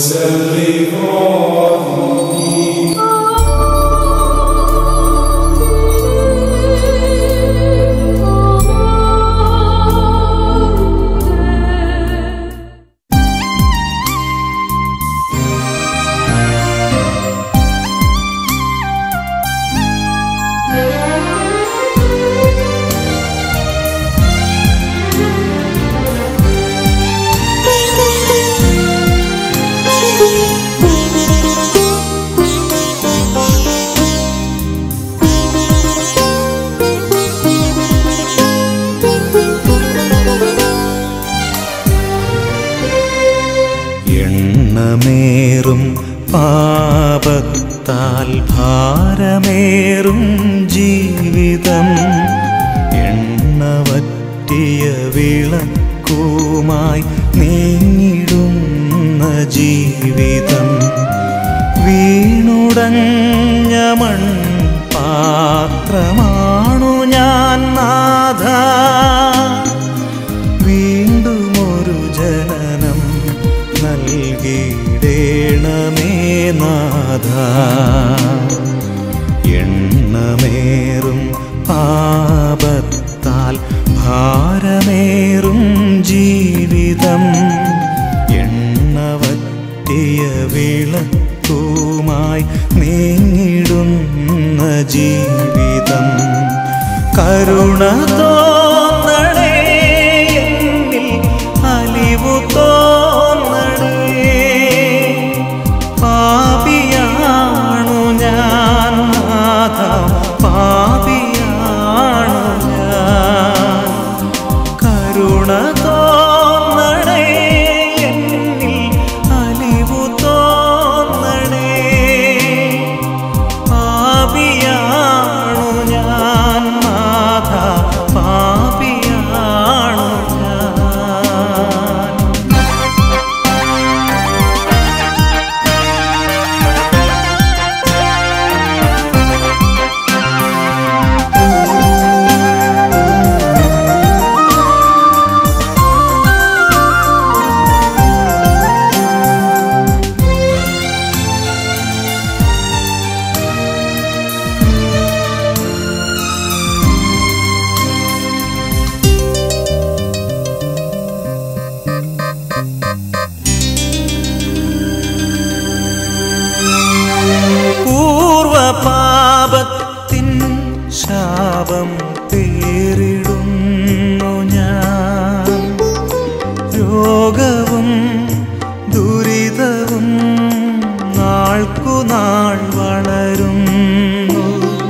എണ്ണമേറും പാപത്താൽ ഭാരമേറും ജീവിതം എണ്ണവറ്റിയ വിളക്കുമായി നീങ്ങിടുന്ന ജീവിതം വീണുടഞ്ഞ മൺ പാത്രമാണു ഞാൻ നാഥ വീണ്ടും ഒരു ജനനം നൽകിയിടേണമേ നാഥ എണ്ണമേറും പാപത്താൽ ഭാരമേറും ജീവിതം എണ്ണവറ്റിയ വിളക്കുമായി നീങ്ങിടുന്ന ജീവിതം കരുണ തോന്നണേ എന്നിൽ അലിവു തോന്നണേ പാപിയാണു ഞാൻ നാഥ പാപിയാണു ഞാൻ കരുണ തോന്നണേ എന്നിൽ അലിവു തോന്നണേ പാപിയാണു ഞാൻ നാഥ പാപിയാണു ഞാൻ പൂർവപാപത്തിൻ ശാപം പേരിടുന്നു ഞാൻ രോഗവും ദുരിതവും നാൾക്കുനാൾ വളരുന്നു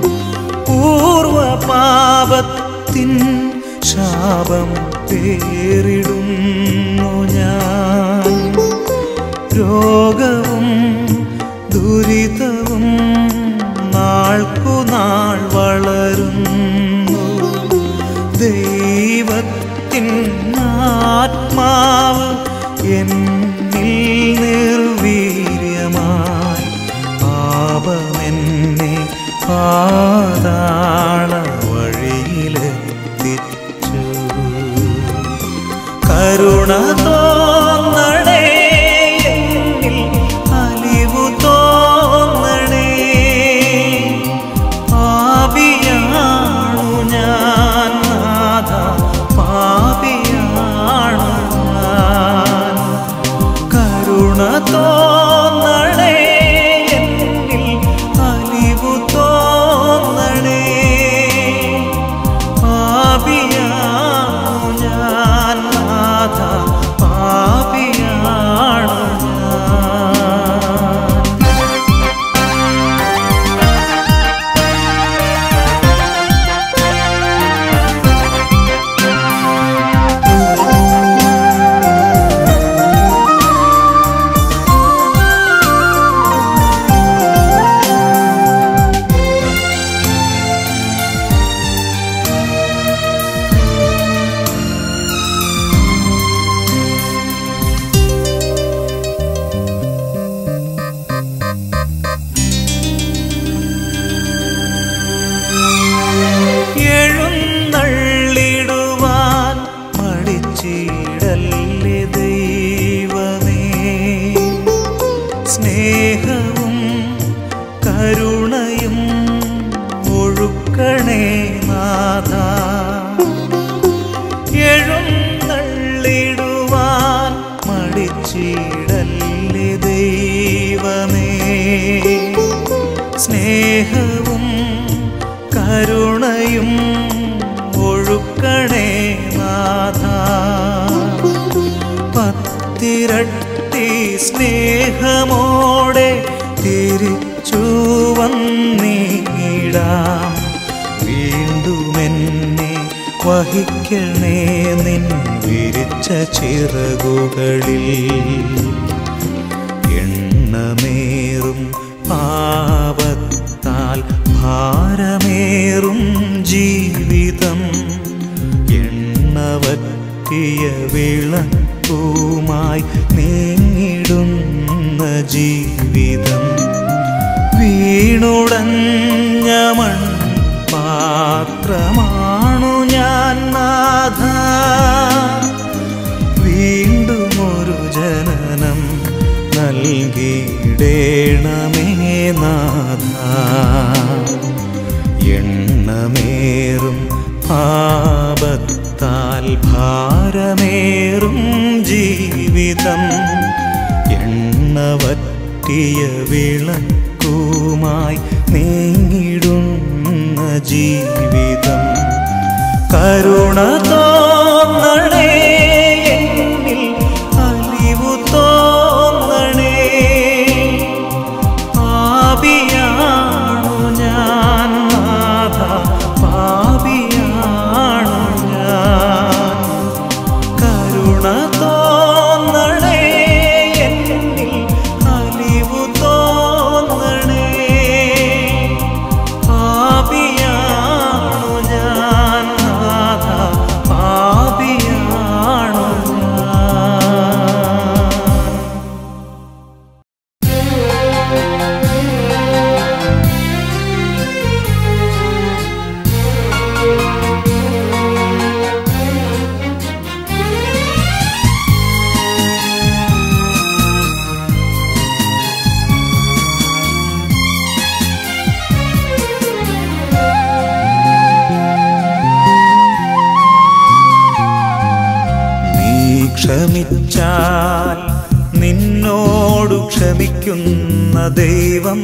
പൂർവപാപത്തിൻ ശാപം പേരിടുന്നു ഞാൻ രോഗവും ദുരിതവും നാൾക്കുനാൾ വളരുന്നു ദൈവത്തിൻ ആത്മാവ് എന്നിൽ നിർവീര്യമായി പാപമെന്നെ പാതാള വഴിയിലെത്തിച്ചു കരുണ തോന്നണേ എന്നിൽ അലിവു തോന്നണേ പാപിയാണു ഞാൻ നാഥ പാപിയാണു ഞാൻ ത്യജിച്ചിടല്ലേ ദൈവമേ സ്നേഹവും കരുണയും ഒഴുക്കണേ നാഥ പത്തിരട്ടി സ്നേഹമോടെ തിരിച്ചു വന്നിടാം വീണ്ടുമെന്നെ വഹിക്കണേ നിൻ വിരിച്ച ചിറകുകളിൽ എണ്ണമേറും പാപത്താൽ ഭാരമേറും ജീവിതം എണ്ണവറ്റിയ വിളക്കുമായി നീങ്ങിടുന്ന ജീവിതം വീണുടഞ്ഞ മൺ പാത്രമാണു ഞാൻ നാഥ വീണ്ടും ഒരു ജനനം നൽകിയിടേണമേ നാഥ എണ്ണമേറും പാപത്താൽ ഭാരമേറും ജീവിതം എണ്ണവറ്റിയ വിളക്കുമായി നീങ്ങിടുന്ന ജീവിതം കരുണ തോന്നണേ എന്നിൽ അലിവു തോന്നണേ പാപിയാണു ഞാൻ നാഥ പാപിയാണു ഞാൻ കരുണ തോന്നണേ എന്നിൽ അലിവു തോന്നണേ പാപിയാണു ഞാൻ നാഥ പാപിയാണു ഞാൻ നീ ക്ഷമിച്ചാൽ നിന്നോടു ക്ഷമിക്കുന്ന ദൈവം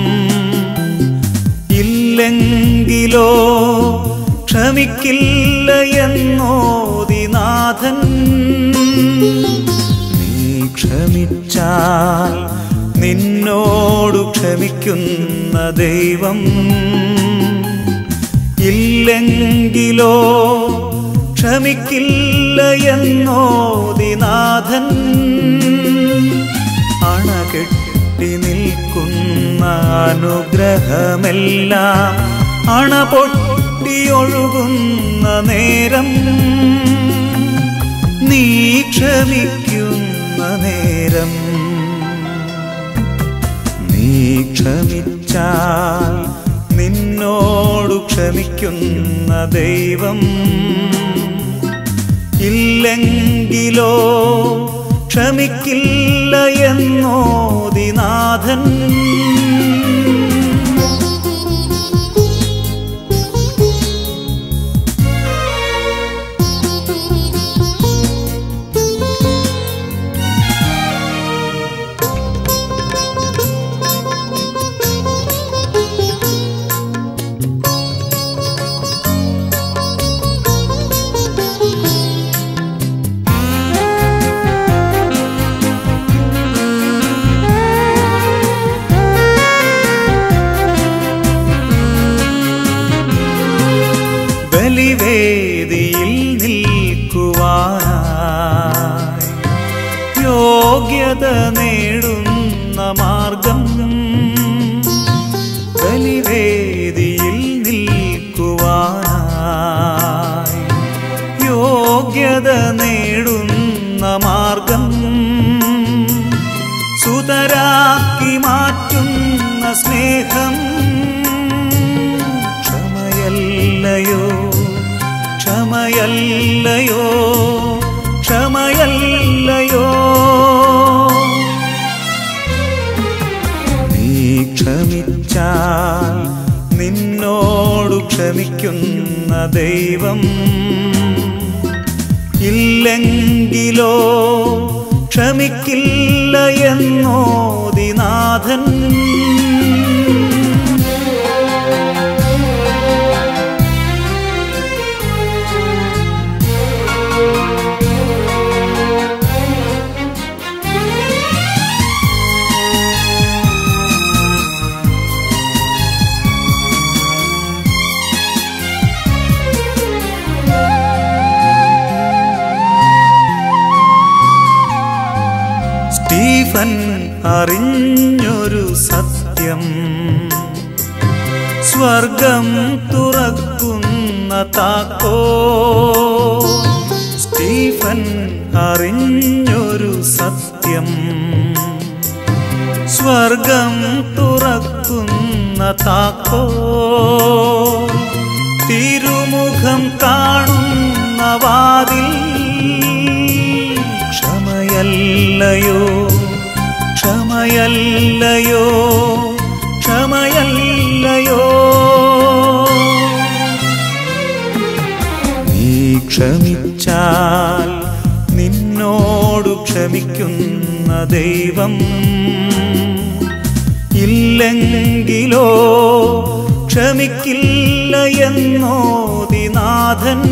ഇല്ലെങ്കിലോ ക്ഷമിക്കില്ല എന്നോദിനാഥൻ നീ ക്ഷമിച്ചാൽ നിന്നോടു ക്ഷമിക്കുന്ന ദൈവം ഇല്ലെങ്കിലോ ക്ഷമിക്കില്ല എന്നോദിനാഥൻ അണകെട്ടി നിൽക്കുന്ന അനുഗ്രഹമെല്ലാം അണ പൊട്ടിയൊഴുകുന്ന നേരം നീ ക്ഷമിക്കുന്ന നേരം നീ ക്ഷമിച്ചാൽ നിന്നോടു ക്ഷമിക്കുന്ന ദൈവം ഇല്ലെങ്കിലോ ക്ഷമിക്കില്ല എന്നോദിനാഥൻ ബലിവേദിയിൽ നിൽക്കുവാനായി യോഗ്യത നേടുന്ന മാർഗം ബലിവേദിയിൽ നിൽക്കുവാനായി യോഗ്യത നേടുന്ന മാർഗം സുതരാക്കി മാറ്റുന്ന സ്നേഹം ക്ഷമയല്ലയോ ക്ഷമയല്ലയോ ക്ഷമയല്ലയോ നീ ക്ഷമിച്ചാൽ നിന്നോടു ക്ഷമിക്കുന്ന ദൈവം ഇല്ലെങ്കിലോ ക്ഷമിക്കില്ല എന്നോദിനാഥൻ സ്റ്റീഫൻ അറിഞ്ഞൊരു സത്യം സ്വർഗം തുറക്കുന്ന താക്കോ സ്റ്റീഫൻ അറിഞ്ഞൊരു സത്യം സ്വർഗം തുറക്കുന്ന താക്കോ തിരുമുഖം കാണുന്ന വാതിൽ ക്ഷമയല്ലയോ ക്ഷമയല്ലയോ ക്ഷമയല്ലയോ നീ ക്ഷമിച്ചാൽ നിന്നോടു ക്ഷമിക്കുന്ന ദൈവം ഇല്ലെങ്കിലോ ക്ഷമിക്കില്ല എന്നോദിനാഥൻ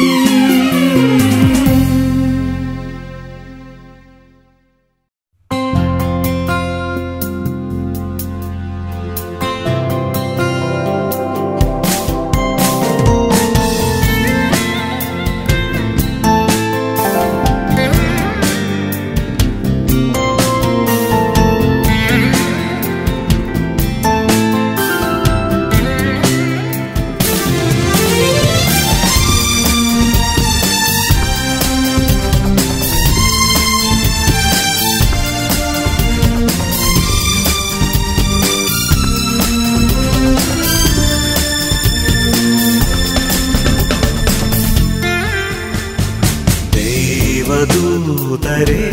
ദേവദൂതരേ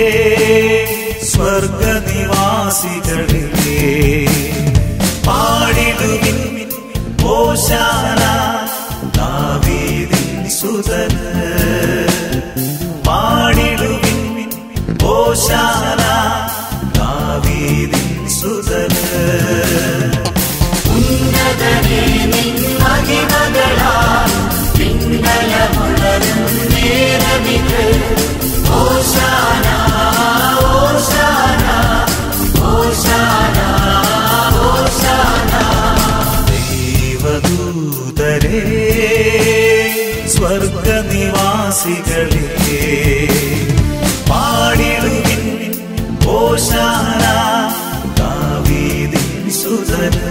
സ്വർഗനിവാസികളേ പാടിടുവിൻ ഓശാന ദാവീദിൻ സുതന് പാടിടുവിൻ ഓശാന ദാവീദിൻ സുതന് ഉന്നതനേ നിൻ മഹിമകളാൽ പിന്നലമുളരും നേരമിത് ഓശാന ഓശാന ഓശാന ഓശാന ദൈവദൂതരേ സ്വർഗനിവാസികളേ പാടിടുവിൻ ഓശാന ദാവീദിൻ സുതന്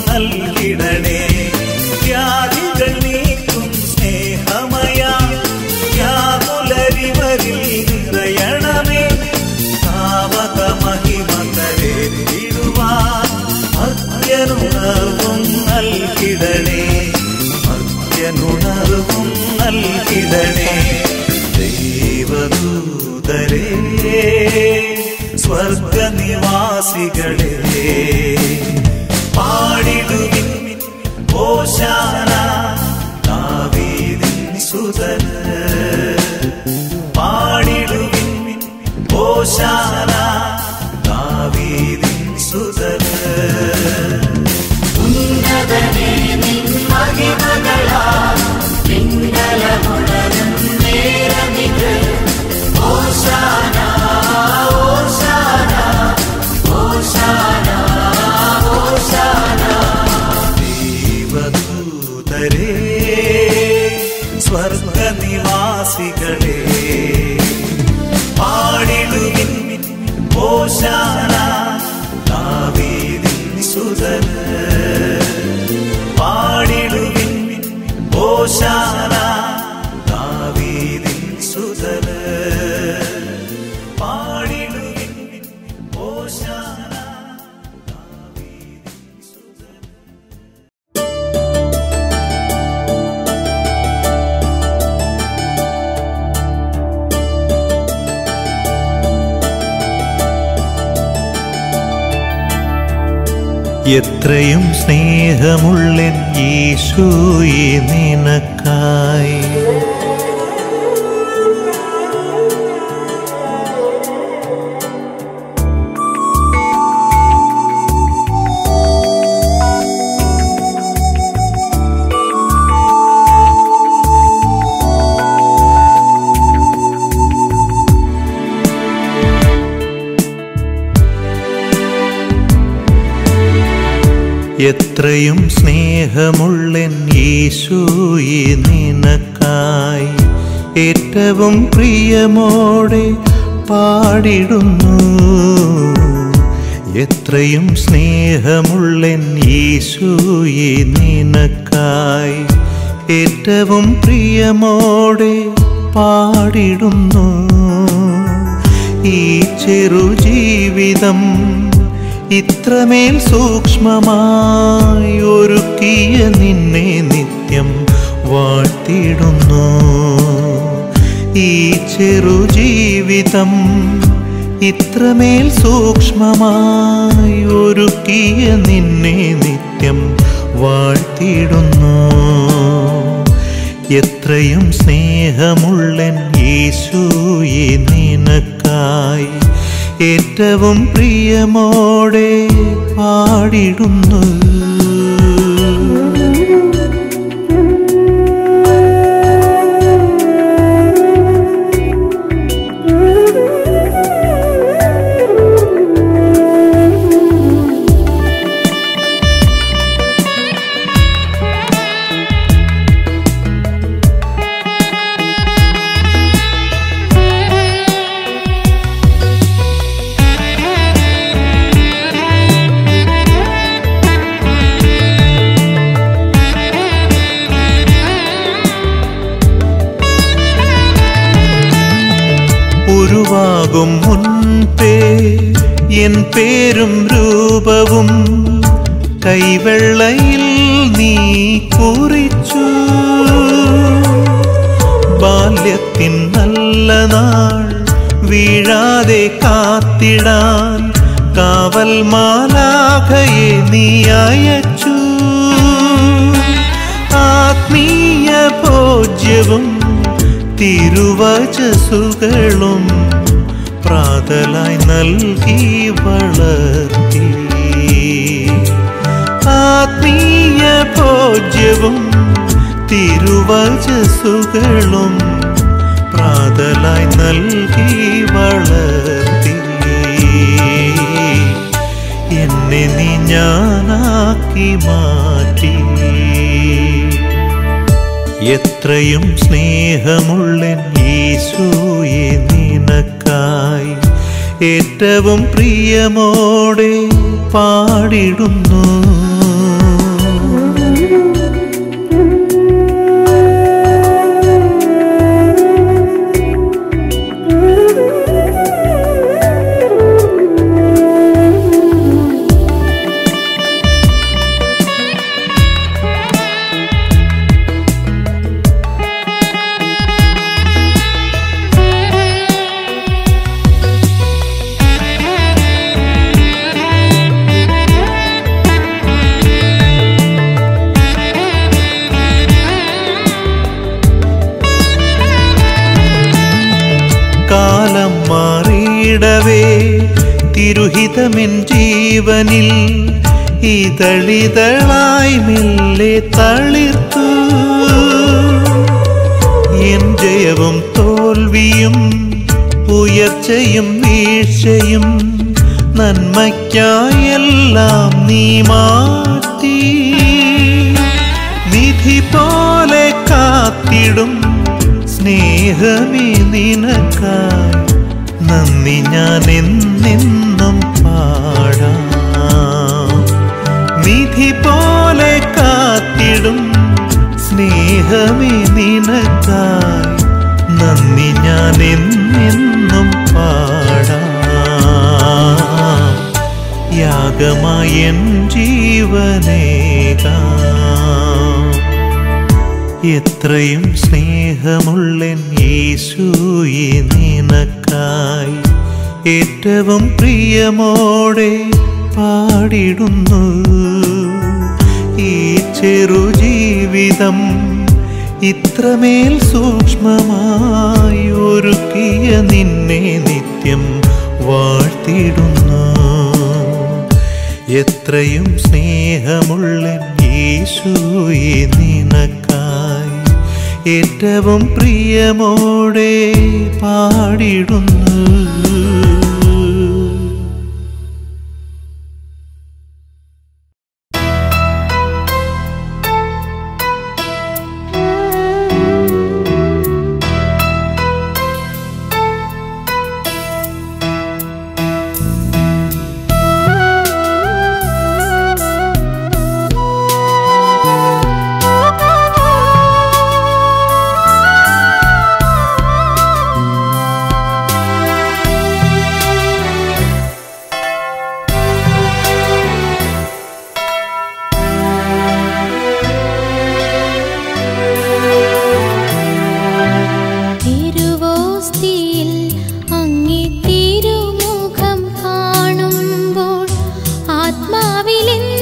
നൽകിടണേ വ്യാധികൾ നീക്കും സ്നേഹമയ വ്യാകുലരിവരിൽ നിറയണമേ താവക മഹിമ തരേടുവാൻ മധ്യനുണർവും നൽകിടണേ മധ്യനുണർവും നൽകിടണേ ദൈവദൂതരേ സ്വർഗനിവാസികളെ പാടിടുവിൻ ഓശാന ദാവീദിൻ സുതന പാടിടുവിൻ ഓശാന ദാവീദിൻ സുതന ഉന്നതനേ നിൻ മഹിമകളാൽ പിൻഗലമുണരും നേരമിത് ഓശാന ഓശാന ഓശാന ഓശാന ദൈവദൂതരേ സ്വർഗനിവാസികളെ പാടിടുവിൻ ഓശാന ദാവീദിൻ സുതന പാടിടുവിൻ ഓശാന ദാവീദിൻ സുതന പാടിടുവിൻ ഓശാന ദാവീദിൻ സുതന എത്രയും സ്നേഹമുള്ളൻ യേശുയെ നിനക്കായി എത്രയും സ്നേഹമുള്ളൻ യേശുയെ നിനക്കായി ഏറ്റവും പ്രിയമോടെ പാടിടുന്നു എത്രയും സ്നേഹമുള്ളൻ യേശുയെ നിനക്കായി ഏറ്റവും പ്രിയമോടെ പാടിടുന്നു ഈ ചെറുജീവിതം ഇത്രമേൽ സൂക്ഷ്മമായി ഒരുക്കിയ നിന്നെ നിത്യം വാഴ്ത്തിടുന്നു ഈ ചെറുജീവിതം ഇത്രമേൽ സൂക്ഷ്മമായി ഒരുക്കിയ നിന്നെ നിത്യം വാഴ്ത്തിടുന്നു എത്രയും സ്നേഹമുള്ളൻ യേശുയെ നിനക്കായി ഏറ്റവും പ്രിയമോടെ പാടിടുന്നു ഉരുവാകും മുൻപേ എൻ പേരും രൂപവും കൈവെള്ളയിൽ നീ കുറിച്ചു ബാല്യത്തിൻ നല്ല നാൾ വീഴാതെ കാത്തിടാൻ കാവൽ മാലാഖയെ നീ അയച്ചു ആത്മീയ ഭോജ്യവും തിരുവചസുകളും പ്രാതലായി നൽകി വളർത്തി ആത്മീയ ഭോജ്യവും തിരുവചസുകളും പ്രാതലായി നൽകി വളർത്തി എന്നെ നീ ഞാനാക്കി മാറ്റി എത്രയും സ്നേഹമുള്ളൻ യേശുയെ നിനക്കായി ഏറ്റവും പ്രിയമോടെ പാടിടുന്നു തിരുഹിതമെൻ ജീവനിൽ ഇതളിതളായി മെല്ലെ തളിർത്തു എൻ ജയവും തോൽവിയും ഉയർച്ചയും വീഴ്ചയും നന്മയ്ക്കായെല്ലാം നീ മാറ്റി നിധി പോലെ കാത്തിടും സ്നേഹമേ നിനക്കായി നന്ദി ഞാൻ എന്നെന്നും പാടാം നിധി പോലെ കാത്തിടും സ്നേഹമേ നിനക്കായി നന്ദി ഞാൻ എന്നെന്നും പാടാം യാഗമായി എൻ ജീവനേകാം എത്രയും സ്നേഹമുള്ളൻ യേശുയെ നിനക്കായി ഏറ്റവും പ്രിയമോടെ പാടിടുന്നു ഈ ചെറുജീവിതം ഇത്രമേൽ സൂക്ഷ്മമായി ഒരുക്കിയ നിന്നെ നിത്യം വാഴ്ത്തിടുന്നു എത്രയും സ്നേഹമുള്ള യേശുയെ നിനക്കായി ഏറ്റവും പ്രിയമോടെ പാടിടുന്നു തിരുവോസ്തിയിൽ അങ്ങേ തിരുമുഖം കാണുമ്പോൾ ആത്മാവിലെന്നും